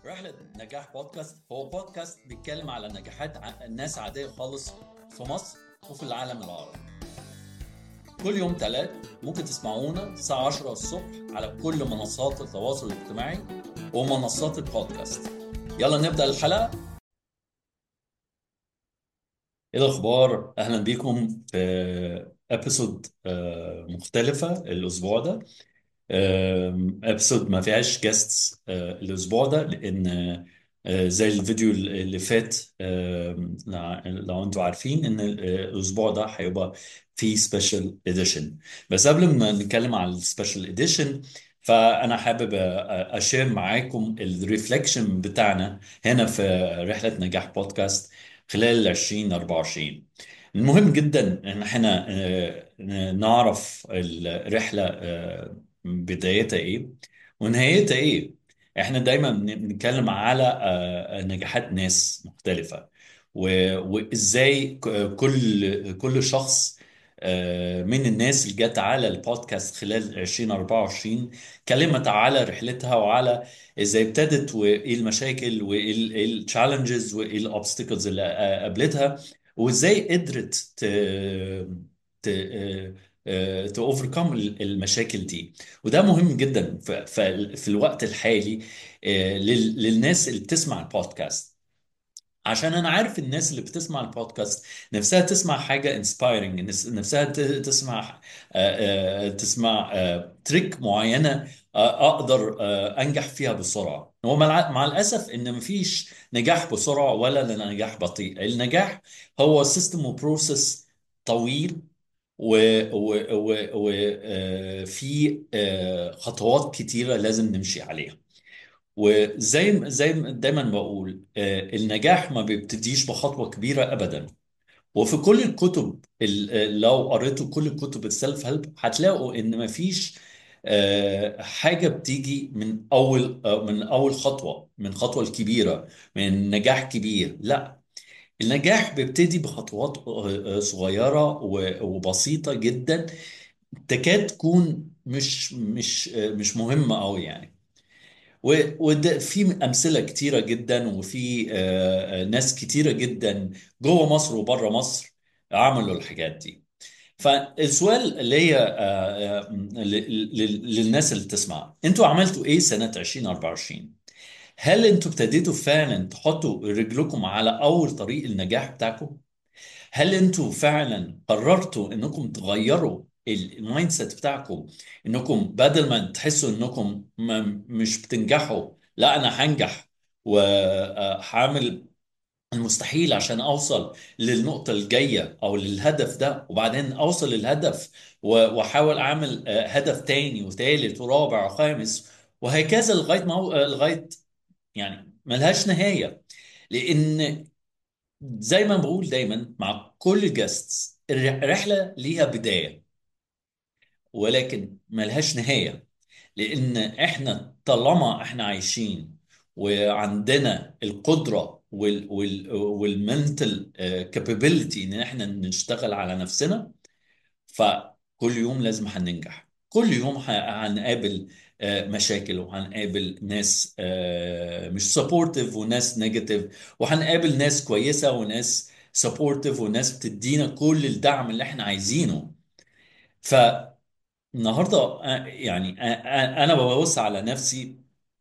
رحلة نجاح بودكاست هو بودكاست بيتكلم على نجاحات ع- ناس عادية خالص في مصر وفي العالم العربي كل يوم ثلاث ممكن تسمعونا الساعة 10 الصبح على كل منصات التواصل الاجتماعي ومنصات البودكاست يلا نبدأ الحلقة ايه الاخبار اهلا بيكم في ابيسود مختلفة الاسبوع ده ابيسود ما فيهاش جاستس الاسبوع ده لان آه، زي الفيديو اللي فات آم، لو لو انتوا عارفين ان الاسبوع ده هيبقى فيه سبيشال اديشن بس قبل ما نتكلم على السبيشال اديشن فانا حابب اشير معاكم الريفليكشن بتاعنا هنا في رحله نجاح بودكاست خلال 2024 المهم جدا ان احنا آه، نعرف الرحله آه، بدايتها ايه ونهايتها ايه احنا دايما بن- بنتكلم على آه، نجاحات ناس مختلفة و- وازاي ك- كل كل شخص آه، من الناس اللي جت على البودكاست خلال 2024 كلمت على رحلتها وعلى ازاي ابتدت وايه المشاكل وايه التشالنجز وايه الاوبستكلز اللي آه، قابلتها وازاي قدرت ت ت اوفركم المشاكل دي وده مهم جدا ف- ف- في الوقت الحالي آه، لل- للناس اللي بتسمع البودكاست عشان انا عارف الناس اللي بتسمع البودكاست نفسها تسمع حاجه انسبايرنج نفسها ت- تسمع آه، آه، تسمع آه، تريك معينه آه، اقدر آه، انجح فيها بسرعه هو مع مع الاسف ان مفيش نجاح بسرعه ولا نجاح بطيء النجاح هو سيستم وبروسيس طويل وفي خطوات كتيرة لازم نمشي عليها وزي ما- زي ما دايما بقول آه، النجاح ما بيبتديش بخطوة كبيرة أبدا وفي كل الكتب ال- لو قريتوا كل الكتب السيلف هيلب هتلاقوا ان مفيش آه، حاجة بتيجي من أول آه، من أول خطوة من خطوة الكبيرة من نجاح كبير لا النجاح بيبتدي بخطوات آه، آه، صغيرة و- وبسيطة جدا تكاد تكون مش مش آه، مش مهمة أوي يعني و- وده في امثله كتيره جدا وفي آه، آه، ناس كتيره جدا جوه مصر وبره مصر عملوا الحاجات دي فالسؤال اللي هي آه، آه، ل- ل- للناس اللي تسمع انتوا عملتوا ايه سنه 2024 هل انتوا ابتديتوا فعلا تحطوا رجلكم على اول طريق النجاح بتاعكم هل انتوا فعلا قررتوا انكم تغيروا المايند سيت بتاعكم انكم بدل ما تحسوا انكم ما مش بتنجحوا لا انا هنجح وهعمل المستحيل عشان اوصل للنقطة الجاية او للهدف ده وبعدين اوصل للهدف و- واحاول اعمل آه، هدف تاني وتالت ورابع وخامس وهكذا لغاية ما هو- آه، لغاية يعني ملهاش نهاية لان زي ما بقول دايما مع كل الجاستس الرحلة ليها بداية ولكن ملهاش نهاية لأن إحنا طالما إحنا عايشين وعندنا القدرة وال وال والمنتال كابابيلتي إن إحنا نشتغل على نفسنا فكل يوم لازم هننجح كل يوم ه- هنقابل آه، مشاكل وهنقابل ناس آه، مش سبورتيف وناس نيجاتيف وهنقابل ناس كويسة وناس سبورتيف وناس بتدينا كل الدعم اللي احنا عايزينه فالنهارده آه، يعني آه، آه، انا ببص على نفسي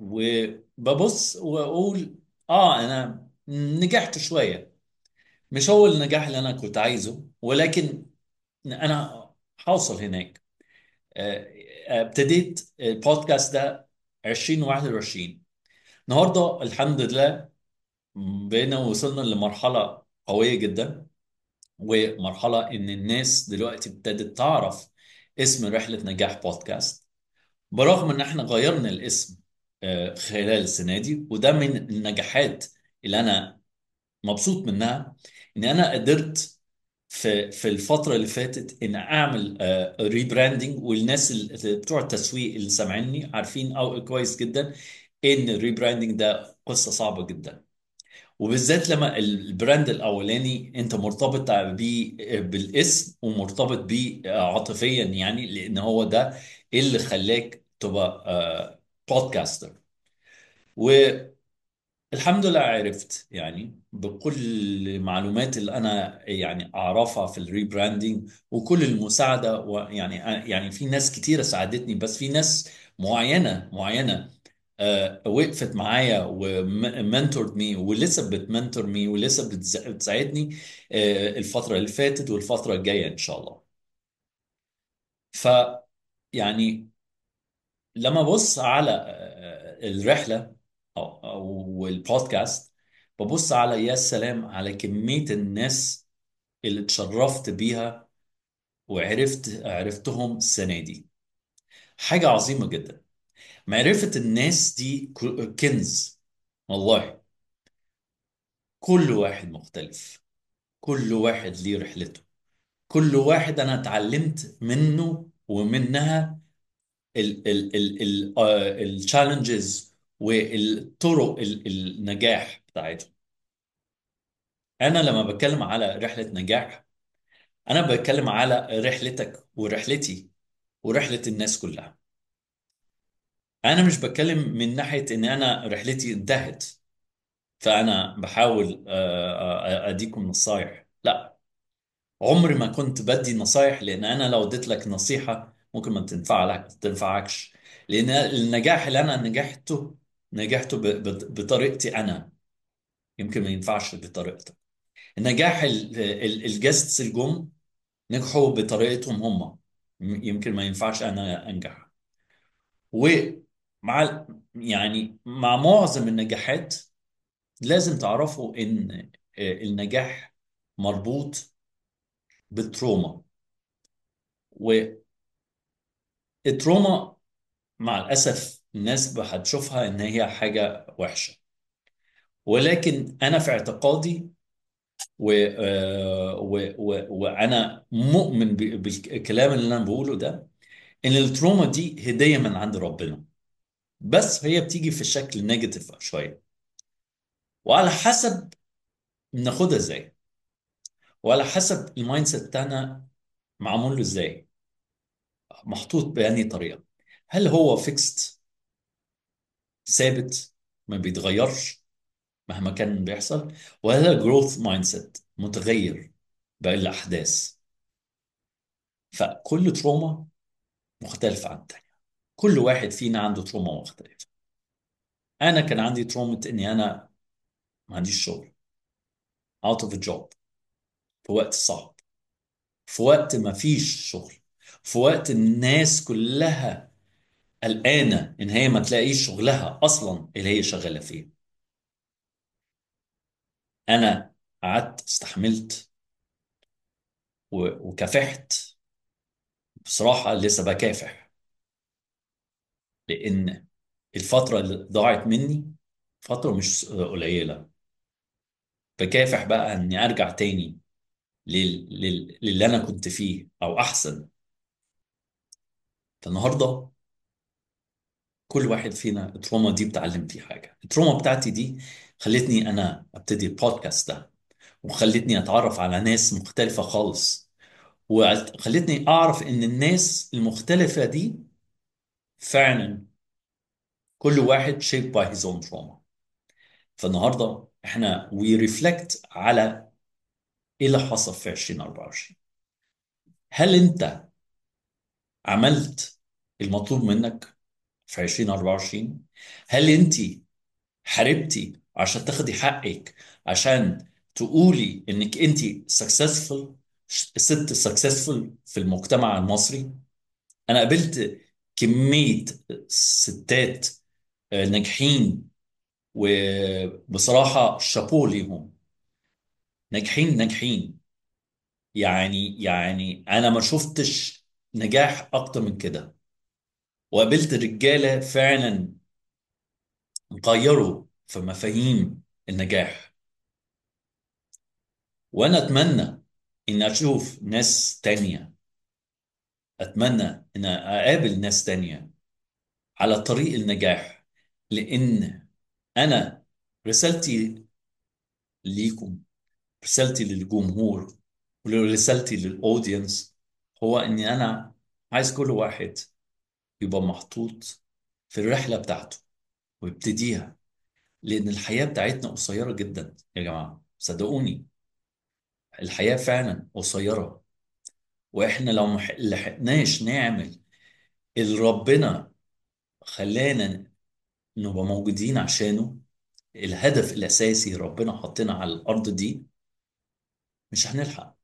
وببص واقول اه انا نجحت شوية مش هو النجاح اللي انا كنت عايزه ولكن انا هوصل هناك آه، آه، ابتديت البودكاست ده 2021 النهارده الحمد لله بقينا وصلنا لمرحلة قوية جدا ومرحلة إن الناس دلوقتي ابتدت تعرف اسم رحلة نجاح بودكاست برغم إن إحنا غيرنا الاسم آه، خلال السنة دي وده من النجاحات اللي أنا مبسوط منها إن أنا قدرت في في الفترة اللي فاتت إن أعمل ريبراندنج والناس اللي بتوع التسويق اللي سامعيني عارفين أو كويس جدا إن الريبراندنج ده قصة صعبة جدا وبالذات لما البراند الاولاني انت مرتبط بيه بالاسم ومرتبط بيه عاطفيا يعني لان هو ده اللي خلاك تبقى بودكاستر الحمد لله عرفت يعني بكل المعلومات اللي انا يعني اعرفها في الريبراندينج وكل المساعده ويعني يعني في ناس كتيره ساعدتني بس في ناس معينه معينه آه، وقفت معايا ومنتورد مي ولسه بتمنتور مي ولسه بتز- بتساعدني آه، الفتره اللي فاتت والفتره الجايه ان شاء الله ف يعني لما ابص على آه، الرحله او او البودكاست ببص على يا سلام على كميه الناس اللي اتشرفت بيها وعرفت عرفتهم السنه دي حاجه عظيمه جدا معرفه الناس دي ك- كنز والله كل واحد مختلف كل واحد ليه رحلته كل واحد انا اتعلمت منه ومنها التشالنجز والطرق ال- النجاح بتاعتهم انا لما بتكلم على رحلة نجاح انا بتكلم على رحلتك ورحلتي ورحلة الناس كلها انا مش بتكلم من ناحية ان انا رحلتي انتهت فانا بحاول آه، آه، اديكم نصايح لا عمري ما كنت بدي نصايح لان انا لو اديت لك نصيحة ممكن ما تنفع لك تنفعكش لان النجاح اللي انا نجحته نجحته ب- ب- بطريقتي انا يمكن ما ينفعش بطريقتك النجاح ال- ال- الجاستس الجم نجحوا بطريقتهم هم م- يمكن ما ينفعش انا انجح ومع ال- يعني مع معظم النجاحات لازم تعرفوا ان النجاح مربوط بالتروما والتروما مع الاسف الناس هتشوفها ان هي حاجه وحشه ولكن انا في اعتقادي و... آه، و... و... وانا مؤمن ب- بالكلام اللي انا بقوله ده ان التروما دي هديه من عند ربنا بس هي بتيجي في الشكل نيجاتيف شويه وعلى حسب بناخدها ازاي وعلى حسب المايند سيت بتاعنا معمول له ازاي محطوط بأنهي طريقه هل هو فيكست ثابت ما بيتغيرش مهما كان بيحصل ولا جروث مايند سيت متغير بالاحداث فكل تروما مختلفه عن التانية كل واحد فينا عنده تروما مختلفه انا كان عندي تروما اني انا ما عنديش شغل out of a job في وقت صعب في وقت ما فيش شغل في وقت الناس كلها قلقانة إن هي ما تلاقيش شغلها أصلا اللي هي شغالة فيه أنا قعدت استحملت و- وكافحت بصراحة لسه بكافح لأن الفترة اللي ضاعت مني فترة مش قليلة بكافح بقى إني أرجع تاني لل... لل... للي أنا كنت فيه أو أحسن فالنهاردة كل واحد فينا التروما دي بتعلم فيه حاجة التروما بتاعتي دي خلتني أنا أبتدي البودكاست ده وخلتني أتعرف على ناس مختلفة خالص وخلتني أعرف إن الناس المختلفة دي فعلا كل واحد shaped by his own trauma فالنهاردة إحنا we reflect على إيه اللي حصل في 2024 هل أنت عملت المطلوب منك في 2024 هل أنت حاربتي عشان تاخدي حقك عشان تقولي انك انت successful ست successful في المجتمع المصري انا قابلت كمية ستات آه، ناجحين وبصراحة شابوه ليهم ناجحين ناجحين يعني يعني انا ما شفتش نجاح اكتر من كده وقابلت رجالة فعلا غيروا في مفاهيم النجاح وانا اتمنى ان اشوف ناس تانية اتمنى ان اقابل ناس تانية على طريق النجاح لان انا رسالتي ليكم رسالتي للجمهور ورسالتي للاودينس هو اني انا عايز كل واحد يبقى محطوط في الرحلة بتاعته ويبتديها لان الحياه بتاعتنا قصيره جدا يا جماعه صدقوني الحياه فعلا قصيره واحنا لو ما لحقناش نعمل اللي ربنا خلانا نبقى موجودين عشانه الهدف الاساسي ربنا حطنا على الارض دي مش هنلحق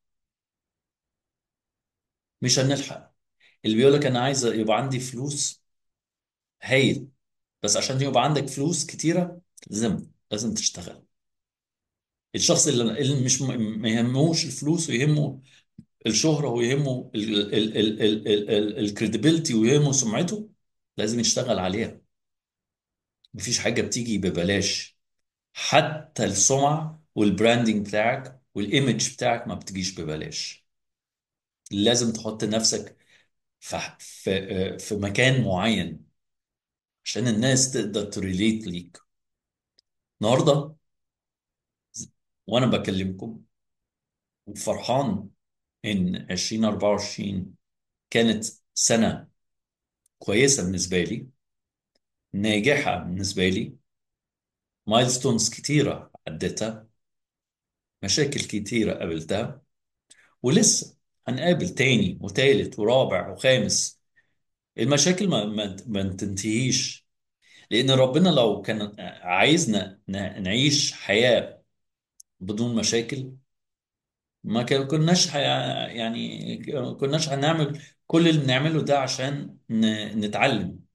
مش هنلحق اللي بيقول لك انا عايز يبقى عندي فلوس هايل بس عشان يبقى عندك فلوس كتيره لازم لازم تشتغل الشخص اللي اللي مش م- ما يهموش الفلوس ويهمه الشهرة ويهمه الكريديبيليتي ويهمه سمعته لازم يشتغل عليها مفيش حاجة بتيجي ببلاش حتى السمعة والبراندنج بتاعك والايمج بتاعك ما بتجيش ببلاش لازم تحط نفسك في في في مكان معين عشان الناس تقدر تريليت ليك النهارده وانا بكلمكم وفرحان ان 2024 كانت سنة كويسة بالنسبة لي ناجحة بالنسبة لي مايلستونز كتيرة عديتها مشاكل كتيرة قابلتها ولسه هنقابل تاني وتالت ورابع وخامس المشاكل ما, ما, ما تنتهيش لأن ربنا لو كان عايزنا ن- نعيش حياة بدون مشاكل ما كان- كناش ح- يعني كناش هنعمل كل اللي بنعمله ده عشان ن- نتعلم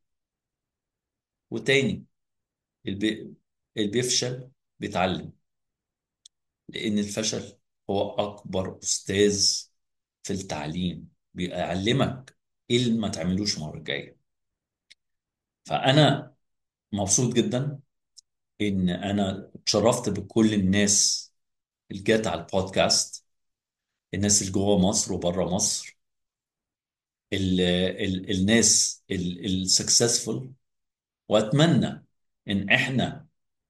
وتاني اللي اللي بيفشل بيتعلم لأن الفشل هو أكبر أستاذ في التعليم بيعلمك إيه اللي ما تعملوش المرة الجاية فأنا مبسوط جدا إن أنا اتشرفت بكل الناس اللي جت على البودكاست الناس اللي جوه مصر وبره مصر ال ال الناس السكسسفول وأتمنى إن إحنا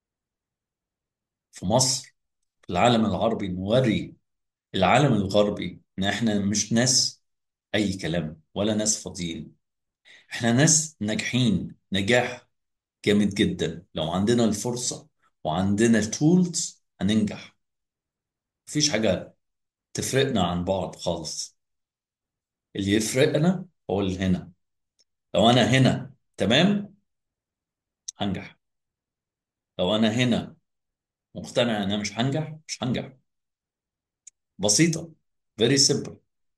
في مصر في العالم العربي نوري العالم الغربي إن إحنا مش ناس أي كلام ولا ناس فاضيين احنا ناس ناجحين نجاح جامد جدا لو عندنا الفرصة وعندنا التولز هننجح مفيش حاجة تفرقنا عن بعض خالص اللي يفرقنا هو اللي هنا لو انا هنا تمام هنجح لو انا هنا مقتنع ان انا مش هنجح مش هنجح بسيطة very simple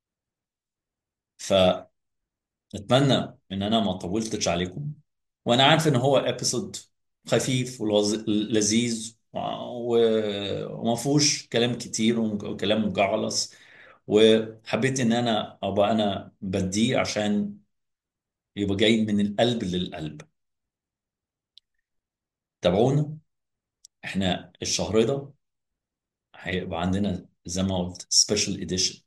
فاتمنى ان انا ما طولتش عليكم وانا عارف ان هو ابيسود خفيف ولذيذ وما فيهوش كلام كتير وكلام مجعلص وحبيت ان انا ابقى انا بديه عشان يبقى جاي من القلب للقلب تابعونا احنا الشهر ده هيبقى عندنا زي ما قلت سبيشال اديشن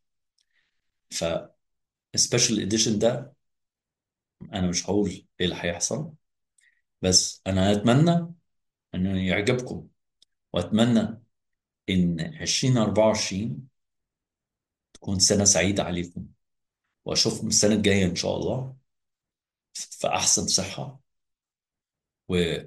فالسبيشال اديشن ده انا مش هقول ايه اللي هيحصل بس انا اتمنى انه يعجبكم واتمنى ان 2024 تكون سنة سعيدة عليكم واشوفكم السنة الجاية ان شاء الله في احسن صحة وفي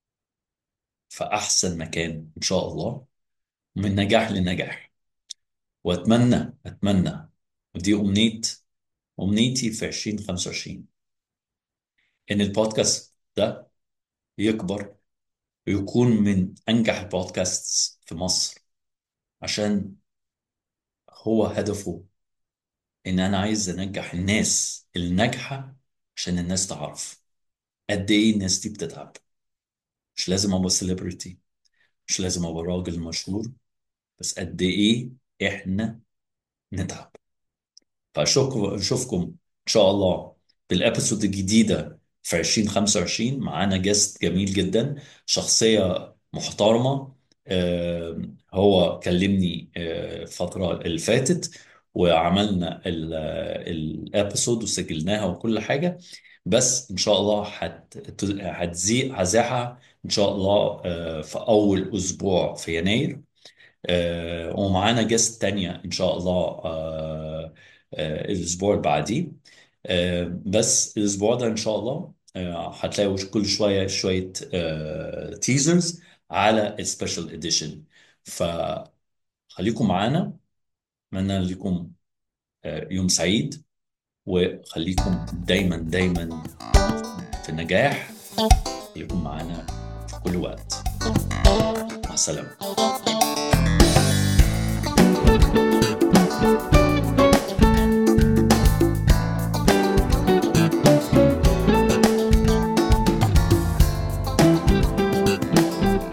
احسن مكان ان شاء الله من نجاح لنجاح واتمنى اتمنى ودي امنية امنيتي في 2025 ان البودكاست ده يكبر ويكون من انجح البودكاست في مصر عشان هو هدفه ان انا عايز انجح الناس الناجحة عشان الناس تعرف قد ايه الناس دي بتتعب مش لازم ابقى سيلبرتي مش لازم ابقى راجل مشهور بس قد ايه احنا نتعب فاشوفكم اشوفكم ان شاء الله بالابيسود الجديده في 2025 معانا جست جميل جدا شخصيه محترمه آه، هو كلمني آه، الفتره اللي فاتت وعملنا الابيسود وسجلناها وكل حاجه بس ان شاء الله هت- هتزيق هزاحها ان شاء الله آه، في اول اسبوع في يناير آه، ومعانا جست تانية إن شاء الله آه، آه، الأسبوع اللي بعديه آه، بس الأسبوع ده إن شاء الله آه، هتلاقوا كل شوية شوية تيزرز على السبيشال اديشن فخليكم معانا اتمنى لكم آه، يوم سعيد وخليكم دايما دايما في النجاح خليكم معانا في كل وقت مع السلامه